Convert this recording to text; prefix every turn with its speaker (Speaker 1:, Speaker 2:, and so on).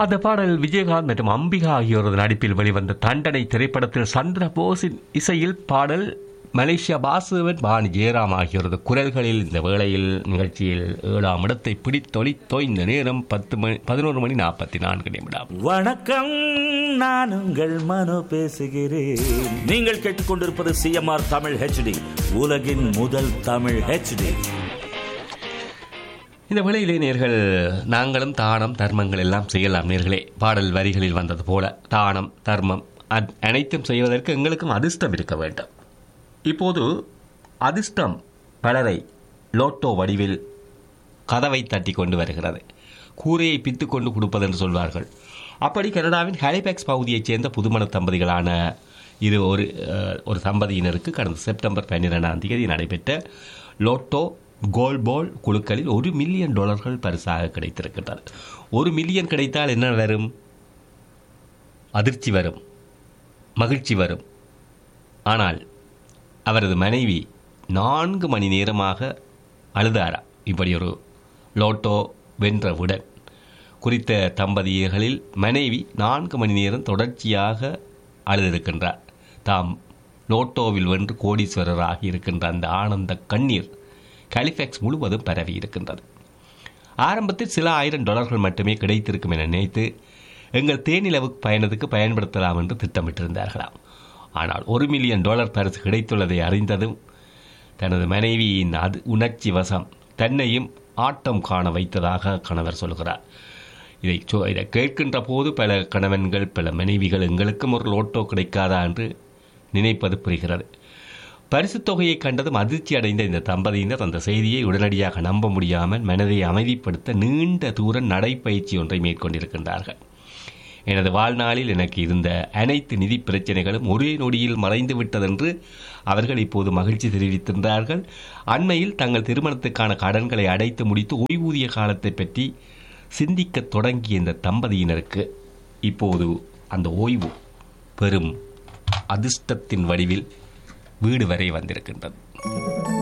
Speaker 1: அந்த பாடல் விஜயகாந்த் மற்றும் அம்பிகா ஆகியோரது நடிப்பில் வெளிவந்த தண்டனை திரைப்படத்தில் சந்திரபோஸின் இசையில் பாடல் மலேசியா பாசுவன் பாணி ஜெயராம் ஆகியோரது குரல்களில் இந்த வேளையில் நிகழ்ச்சியில் ஏழாம் இடத்தை பிடித்தொளி தோய்ந்த நேரம் பத்து மணி பதினோரு மணி நாற்பத்தி நான்கு நிமிடம்
Speaker 2: வணக்கம் நான் உங்கள் மனோ பேசுகிறேன் நீங்கள் கேட்டுக்கொண்டிருப்பது சிஎம்ஆர் தமிழ் ஹெச்டி உலகின் முதல் தமிழ் ஹெச்டி
Speaker 1: இந்த வேளையிலே நேர்கள் நாங்களும் தானம் தர்மங்கள் எல்லாம் செய்யலாம் நேர்களே பாடல் வரிகளில் வந்தது போல தானம் தர்மம் அத்- அனைத்தும் செய்வதற்கு எங்களுக்கும் அதிர்ஷ்டம் இருக்க வேண்டும் இப்போது அதிர்ஷ்டம் பலரை லோட்டோ வடிவில் கதவை தட்டி கொண்டு வருகிறது கூரையை பித்து கொண்டு கொடுப்பதென்று சொல்வார்கள் அப்படி கனடாவின் ஹாலிபேக்ஸ் பகுதியைச் சேர்ந்த புதுமண தம்பதிகளான இது ஒரு அஹ், ஒரு தம்பதியினருக்கு கடந்த செப்டம்பர் பன்னிரெண்டாம் தேதி நடைபெற்ற லோட்டோ கோல் பால் குழுக்களில் ஒரு மில்லியன் டாலர்கள் பரிசாக கிடைத்திருக்கின்றது ஒரு மில்லியன் கிடைத்தால் என்ன வரும் அதிர்ச்சி வரும் மகிழ்ச்சி வரும் ஆனால் அவரது மனைவி நான்கு மணி நேரமாக அழுதாரா இப்படி ஒரு லோட்டோ வென்றவுடன் குறித்த தம்பதியர்களில் மனைவி நான்கு மணி நேரம் தொடர்ச்சியாக அழுதிருக்கின்றார் தாம் லோட்டோவில் வென்று கோடீஸ்வரராக இருக்கின்ற அந்த ஆனந்த கண்ணீர் கலிஃபெக்ஸ் முழுவதும் பரவி இருக்கின்றது ஆரம்பத்தில் சில ஆயிரம் டாலர்கள் மட்டுமே கிடைத்திருக்கும் என நினைத்து எங்கள் தேனிலவு பயணத்துக்கு பயன்படுத்தலாம் என்று திட்டமிட்டிருந்தார்களாம் ஆனால் ஒரு மில்லியன் டாலர் பரிசு கிடைத்துள்ளதை அறிந்ததும் தனது மனைவியின் அது உணர்ச்சி வசம் தன்னையும் ஆட்டம் காண வைத்ததாக கணவர் சொல்கிறார் இதை சொ இதை கேட்கின்ற போது பல கணவன்கள் பல மனைவிகள் எங்களுக்கும் ஒரு லோட்டோ கிடைக்காதா என்று நினைப்பது புரிகிறது பரிசுத் தொகையை கண்டதும் அதிர்ச்சி அடைந்த இந்த தம்பதியினர் அந்த செய்தியை உடனடியாக நம்ப முடியாமல் மனதை அமைதிப்படுத்த நீண்ட தூர நடைப்பயிற்சி ஒன்றை மேற்கொண்டிருக்கின்றார்கள் எனது வாழ்நாளில் எனக்கு இருந்த அனைத்து நிதி பிரச்சனைகளும் ஒரே நொடியில் மறைந்து விட்டதென்று அவர்கள் இப்போது மகிழ்ச்சி தெரிவித்திருந்தார்கள் அண்மையில் தங்கள் திருமணத்துக்கான கடன்களை அடைத்து முடித்து ஓய்வூதிய காலத்தை பற்றி சிந்திக்கத் தொடங்கிய இந்த தம்பதியினருக்கு இப்போது அந்த ஓய்வு பெரும் அதிர்ஷ்டத்தின் வடிவில் வீடு வரை வந்திருக்கின்றது